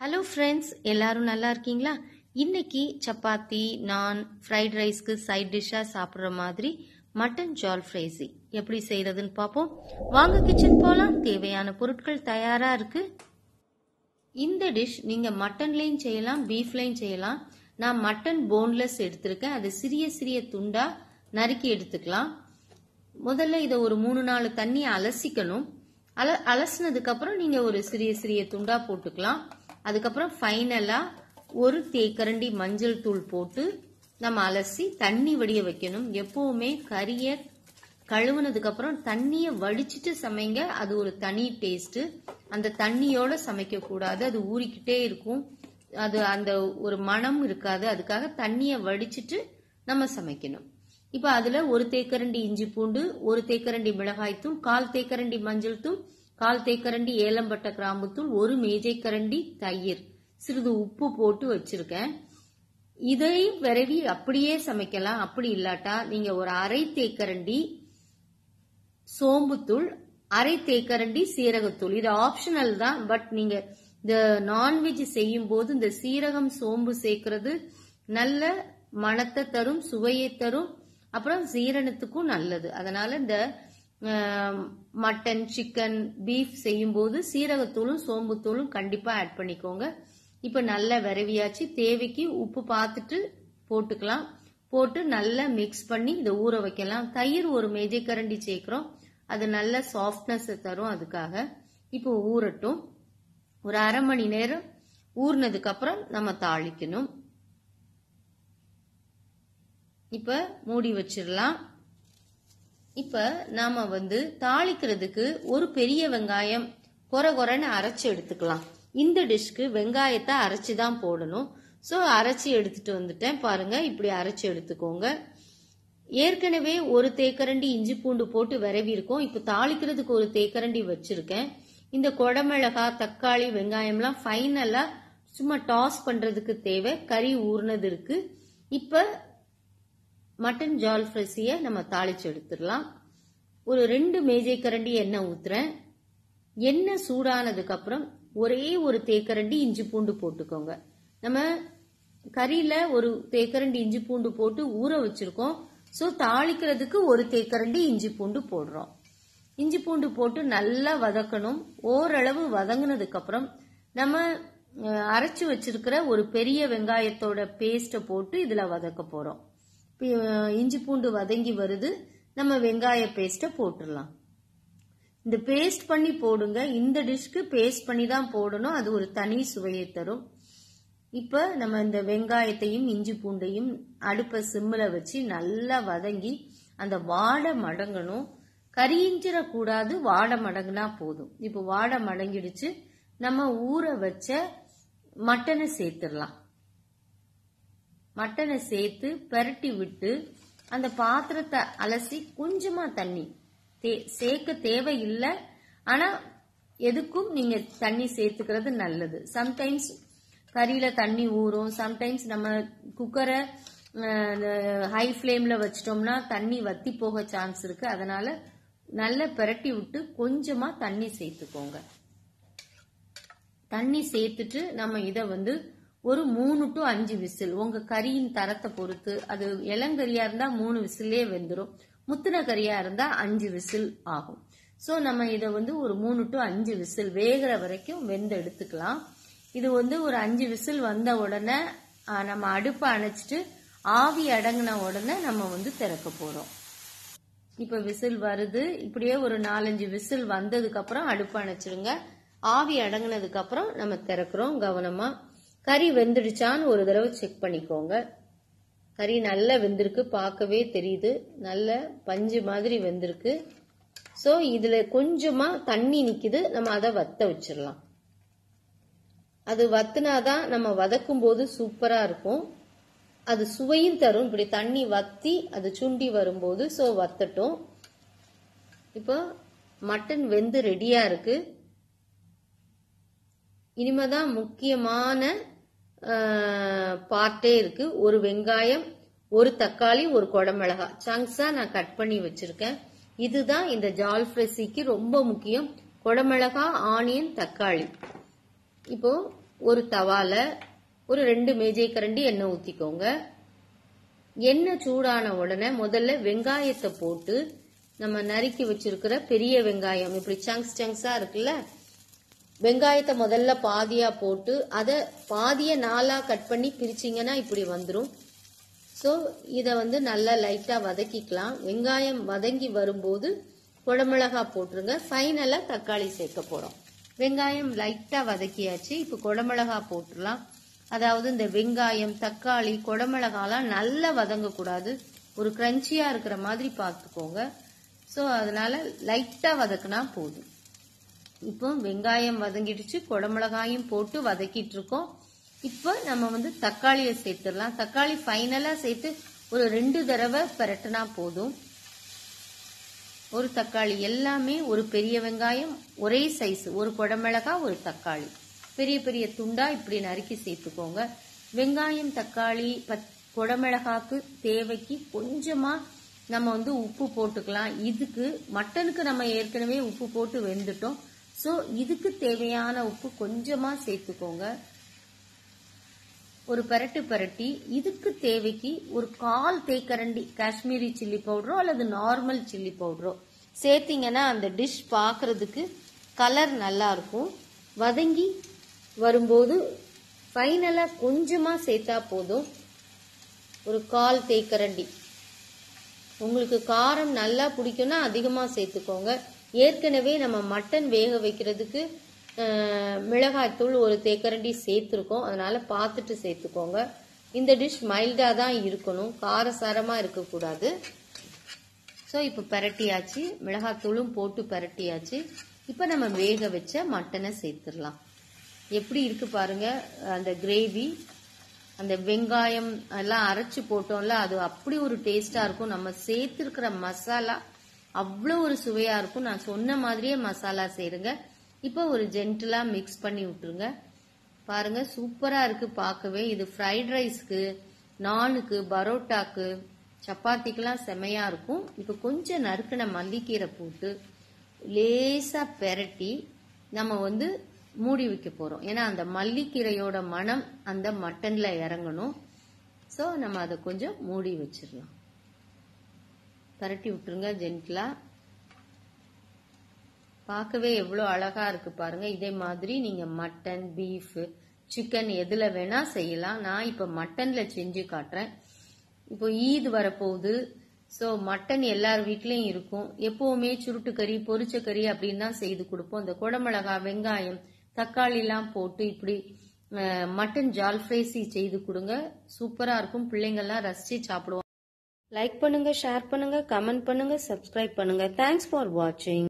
hello friends எல்லாரும் நல்லா இருக்கீங்களா இன்னைக்கு சப்பாத்தி நான் ஃப்ரைட் ரைஸ்க்கு சைட் டிஷ்ஷாக சாப்பிட்ற மாதிரி மட்டன் ஜால் ஃப்ரைஸி எப்படி செய்யறதுன்னு பார்ப்போம் வாங்க கிச்சன் போகலாம் தேவையான பொருட்கள் தயாராக இருக்கு இந்த டிஷ் நீங்கள் மட்டன்லேயும் செய்யலாம் பீஃப்லேயும் செய்யலாம் நான் மட்டன் போன்லெஸ் எடுத்திருக்கேன் அது சிறிய சிறிய துண்டா நறுக்கி எடுத்துக்கலாம் முதல்ல இதை ஒரு மூணு நாலு தண்ணி அலசிக்கணும் அல அலசினதுக்கு அப்புறம் நீங்க ஒரு சிறிய சிறிய துண்டா போட்டுக்கலாம் அதுக்கப்புறம் ஃபைனலா ஒரு தேக்கரண்டி மஞ்சள் தூள் போட்டு நம்ம அலசி தண்ணி வடிய வைக்கணும் எப்பவுமே கறிய கழுவுனதுக்கு அப்புறம் தண்ணியை வடிச்சிட்டு சமைங்க அது ஒரு தனி டேஸ்ட் அந்த தண்ணியோட சமைக்க கூடாது அது ஊறிக்கிட்டே இருக்கும் அது அந்த ஒரு மனம் இருக்காது அதுக்காக தண்ணியை வடிச்சிட்டு நம்ம சமைக்கணும் இப்போ அதுல ஒரு தேக்கரண்டி இஞ்சி பூண்டு ஒரு தேக்கரண்டி மிளகாய்த்தூள் கால் தேக்கரண்டி மஞ்சள் தூள் கால் தேக்கரண்டி ஏலம்பட்ட கிராம்புத்தூள் ஒரு மேஜை கரண்டி தயிர் சிறிது உப்பு போட்டு வச்சிருக்கேன் இதையும் விரவி அப்படியே சமைக்கலாம் அப்படி இல்லாட்டா நீங்க ஒரு அரை தேக்கரண்டி சோம்புத்தூள் அரை தேக்கரண்டி சீரகத்தூள் இது ஆப்ஷனல் தான் பட் நீங்க இந்த நான்வெஜ் செய்யும் போது இந்த சீரகம் சோம்பு சேர்க்கறது நல்ல மணத்தை தரும் சுவையை தரும் அப்புறம் சீரணத்துக்கும் நல்லது அதனால இந்த மட்டன் சிக்கன் பீஃப் செய்யும் போது சீரகத்தூளும் சோம்புத்தூளும் கண்டிப்பா ஆட் பண்ணிக்கோங்க இப்ப நல்லா விரவியாச்சு தேவைக்கு உப்பு பார்த்துட்டு போட்டுக்கலாம் போட்டு நல்லா மிக்ஸ் பண்ணி இதை ஊற வைக்கலாம் தயிர் ஒரு மேஜை கரண்டி சேர்க்கிறோம் அது நல்ல சாஃப்ட்னஸ் தரும் அதுக்காக இப்போ ஊறட்டும் ஒரு அரை மணி நேரம் ஊறினதுக்கு அப்புறம் நம்ம தாளிக்கணும் இப்ப மூடி வச்சிடலாம் இப்ப நாம வந்து தாளிக்கிறதுக்கு ஒரு பெரிய வெங்காயம் கொர கொரன்னு அரைச்சு எடுத்துக்கலாம் இந்த டிஷ்க்கு வெங்காயத்தை அரைச்சு தான் போடணும் ஸோ அரைச்சி எடுத்துட்டு வந்துட்டேன் பாருங்க இப்படி அரைச்சி எடுத்துக்கோங்க ஏற்கனவே ஒரு தேக்கரண்டி இஞ்சி பூண்டு போட்டு விரவி இருக்கோம் இப்போ தாளிக்கிறதுக்கு ஒரு தேக்கரண்டி வச்சிருக்கேன் இந்த கொடமிளகா தக்காளி வெங்காயம்லாம் ஃபைனலா சும்மா டாஸ் பண்றதுக்கு தேவை கறி ஊர்னது இருக்கு இப்ப மட்டன் ஜால் ஃப்ரெஸிய நம்ம தாளிச்சு எடுத்துடலாம் ஒரு ரெண்டு மேஜை கரண்டி எண்ணெய் ஊத்துறேன் எண்ணெய் சூடானதுக்கு அப்புறம் ஒரே ஒரு தேக்கரண்டி இஞ்சி பூண்டு போட்டுக்கோங்க நம்ம கறியில ஒரு தேக்கரண்டி இஞ்சி பூண்டு போட்டு ஊற வச்சிருக்கோம் ஸோ தாளிக்கிறதுக்கு ஒரு தேக்கரண்டி இஞ்சி பூண்டு போடுறோம் இஞ்சி பூண்டு போட்டு நல்லா வதக்கணும் ஓரளவு வதங்கினதுக்கு அப்புறம் நம்ம அரைச்சு வச்சிருக்கிற ஒரு பெரிய வெங்காயத்தோட பேஸ்ட்டை போட்டு இதுல வதக்க போறோம் இஞ்சி பூண்டு வதங்கி வருது நம்ம வெங்காய பேஸ்ட்டை போட்டுடலாம் இந்த பேஸ்ட் பண்ணி போடுங்க இந்த டிஷ்க்கு பேஸ்ட் பண்ணி தான் போடணும் அது ஒரு தனி சுவையை தரும் இப்ப நம்ம இந்த வெங்காயத்தையும் இஞ்சி பூண்டையும் அடுப்பை சிம்மில் வச்சு நல்லா வதங்கி அந்த வாடை மடங்கணும் கரிஞ்சிடக்கூடாது வாடை மடங்குனா போதும் இப்போ வாடை மடங்கிடுச்சு நம்ம ஊற வச்ச மட்டனை சேர்த்துடலாம் மட்டனை சேர்த்து பெரட்டி விட்டு அந்த பாத்திரத்தை அலசி கொஞ்சமா தண்ணி சேர்க்க தேவையில்லை ஆனா எதுக்கும் நீங்க தண்ணி சேர்த்துக்கிறது நல்லது சம்டைம்ஸ் கறியில தண்ணி ஊறும் சம்டைம்ஸ் நம்ம குக்கரை ஹை ஃப்ளேம்ல வச்சிட்டோம்னா தண்ணி வத்தி போக சான்ஸ் இருக்கு அதனால நல்லா பெரட்டி விட்டு கொஞ்சமா தண்ணி சேர்த்துக்கோங்க தண்ணி சேர்த்துட்டு நம்ம இதை வந்து ஒரு மூணு டு அஞ்சு விசில் உங்க கறியின் தரத்தை பொறுத்து அது இளங்கறியா இருந்தா மூணு விசிலே வெந்துடும் முத்தின கறியா இருந்தா அஞ்சு விசில் ஆகும் ஸோ நம்ம இதை வந்து ஒரு மூணு டு அஞ்சு விசில் வேகிற வரைக்கும் வெந்து எடுத்துக்கலாம் இது வந்து ஒரு அஞ்சு விசில் வந்த உடனே நம்ம அடுப்பை அணைச்சிட்டு ஆவி அடங்கின உடனே நம்ம வந்து திறக்க போறோம் இப்ப விசில் வருது இப்படியே ஒரு நாலஞ்சு விசில் வந்ததுக்கு அப்புறம் அடுப்பு அணைச்சிருங்க ஆவி அடங்கினதுக்கு அப்புறம் நம்ம திறக்கிறோம் கவனமா கறி வெந்துடுச்சான்னு ஒரு தடவை செக் பண்ணிக்கோங்க கறி நல்லா வெந்திருக்கு பார்க்கவே தெரியுது நல்ல பஞ்சு மாதிரி வெந்திருக்கு ஸோ இதுல கொஞ்சமா தண்ணி நிக்குது நம்ம அதை வத்த வச்சிடலாம் அது வத்துனாதான் நம்ம வதக்கும் போது சூப்பரா இருக்கும் அது சுவையும் தரும் இப்படி தண்ணி வத்தி அது சுண்டி வரும்போது ஸோ வத்தட்டும் இப்போ மட்டன் வெந்து ரெடியா இருக்கு இனிமேதான் முக்கியமான பார்ட்டே இருக்கு ஒரு வெங்காயம் ஒரு தக்காளி ஒரு குடமிளகா சங்க்ஸா நான் கட் பண்ணி வச்சிருக்கேன் இதுதான் இந்த ஜால் ஃப்ரெஸிக்கு ரொம்ப முக்கியம் குடமிளகா ஆனியன் தக்காளி இப்போ ஒரு தவால ஒரு ரெண்டு மேஜை கரண்டி எண்ணெய் ஊத்திக்கோங்க எண்ணெய் சூடான உடனே முதல்ல வெங்காயத்தை போட்டு நம்ம நறுக்கி வச்சிருக்கிற பெரிய வெங்காயம் இப்படி சங்க்ஸ் சங்க்ஸா இருக்குல்ல வெங்காயத்தை முதல்ல பாதியா போட்டு அதை பாதிய நாலா கட் பண்ணி பிரிச்சிங்கன்னா இப்படி வந்துடும் ஸோ இதை வந்து நல்லா லைட்டாக வதக்கிக்கலாம் வெங்காயம் வதங்கி வரும்போது குடமிளகா போட்டுருங்க ஃபைனலாக தக்காளி சேர்க்க போகிறோம் வெங்காயம் லைட்டாக வதக்கியாச்சு இப்போ குடமிளகா போட்டுடலாம் அதாவது இந்த வெங்காயம் தக்காளி குடமிளகாலாம் நல்லா வதங்கக்கூடாது ஒரு கிரன்ச்சியாக இருக்கிற மாதிரி பார்த்துக்கோங்க ஸோ அதனால லைட்டாக வதக்குனா போதும் இப்போ வெங்காயம் வதங்கிடுச்சு குடமிளகாயும் போட்டு வதக்கிட்டு இருக்கோம் இப்போ நம்ம வந்து தக்காளியை சேர்த்துடலாம் தக்காளி ஃபைனலாக சேர்த்து ஒரு ரெண்டு தடவை பரட்டினா போதும் ஒரு தக்காளி எல்லாமே ஒரு பெரிய வெங்காயம் ஒரே சைஸ் ஒரு குடமிளகா ஒரு தக்காளி பெரிய பெரிய துண்டா இப்படி நறுக்கி சேர்த்துக்கோங்க வெங்காயம் தக்காளி பத் குடமிளகாக்கு தேவைக்கு கொஞ்சமா நம்ம வந்து உப்பு போட்டுக்கலாம் இதுக்கு மட்டனுக்கு நம்ம ஏற்கனவே உப்பு போட்டு வெந்துட்டோம் ஸோ இதுக்கு தேவையான உப்பு கொஞ்சமா சேர்த்துக்கோங்க ஒரு பரட்டு பரட்டி இதுக்கு தேவைக்கு ஒரு கால் தேக்கரண்டி காஷ்மீரி சில்லி பவுடரோ அல்லது நார்மல் சில்லி பவுடரோ சேர்த்தீங்கன்னா அந்த டிஷ் பார்க்கறதுக்கு கலர் நல்லா இருக்கும் வதங்கி வரும்போது ஃபைனலாக கொஞ்சமாக சேர்த்தா போதும் ஒரு கால் தேக்கரண்டி உங்களுக்கு காரம் நல்லா பிடிக்கும்னா அதிகமாக சேர்த்துக்கோங்க ஏற்கனவே நம்ம மட்டன் வேக வைக்கிறதுக்கு அஹ், மிளகாய்த்தூள் ஒரு தேக்கரண்டி சேர்த்துருக்கோம் அதனால பார்த்துட்டு சேர்த்துக்கோங்க இந்த டிஷ் மைல்டாக தான் இருக்கணும் காரசாரமாக இருக்கக்கூடாது ஸோ இப்போ பரட்டியாச்சு மிளகாத்தூளும் போட்டு பரட்டியாச்சு இப்போ நம்ம வேக வச்ச மட்டனை சேர்த்துடலாம் எப்படி இருக்கு பாருங்க அந்த கிரேவி அந்த வெங்காயம் எல்லாம் அரைச்சு போட்டோம்ல அது அப்படி ஒரு டேஸ்டா இருக்கும் நம்ம சேர்த்துருக்கிற மசாலா அவ்வளோ ஒரு சுவையா இருக்கும் நான் சொன்ன மாதிரியே மசாலா சேருங்க இப்போ ஒரு ஜென்டிலா மிக்ஸ் பண்ணி விட்டுருங்க பாருங்க சூப்பரா இருக்கு பார்க்கவே இது ஃப்ரைட் ரைஸ்க்கு நானுக்கு பரோட்டாக்கு சப்பாத்திக்கெல்லாம் செமையா இருக்கும் இப்போ கொஞ்சம் நறுக்கின மல்லிக்கீரை போட்டு லேசா பெரட்டி நம்ம வந்து மூடி வைக்க போறோம் ஏன்னா அந்த மல்லிக்கீரையோட மனம் அந்த மட்டன்ல இறங்கணும் ஸோ நம்ம அதை கொஞ்சம் மூடி வச்சிடலாம் பரட்டி விட்டுருங்க ஜென்டிலா பார்க்கவே எவ்வளோ அழகா இருக்கு பாருங்க இதே மாதிரி நீங்க மட்டன் பீஃப் சிக்கன் எதுல வேணா செய்யலாம் நான் இப்ப மட்டன்ல செஞ்சு காட்டுறேன் இப்போ ஈத் வரப்போகுது ஸோ மட்டன் எல்லார் வீட்லயும் இருக்கும் எப்பவுமே சுருட்டு கறி பொரிச்ச கறி அப்படின்னு தான் செய்து கொடுப்போம் இந்த குடமிளகா வெங்காயம் தக்காளி எல்லாம் போட்டு இப்படி அஹ், மட்டன் ஜால் ஃப்ரைசி செய்து கொடுங்க சூப்பரா இருக்கும் பிள்ளைங்கள்லாம் ரசிச்சு சாப்பிடுவாங்க லைக் பண்ணுங்க ஷேர் பண்ணுங்க கமெண்ட் பண்ணுங்க சப்ஸ்கிரைப் பண்ணுங்க தேங்க்ஸ் ஃபார் வாட்சிங்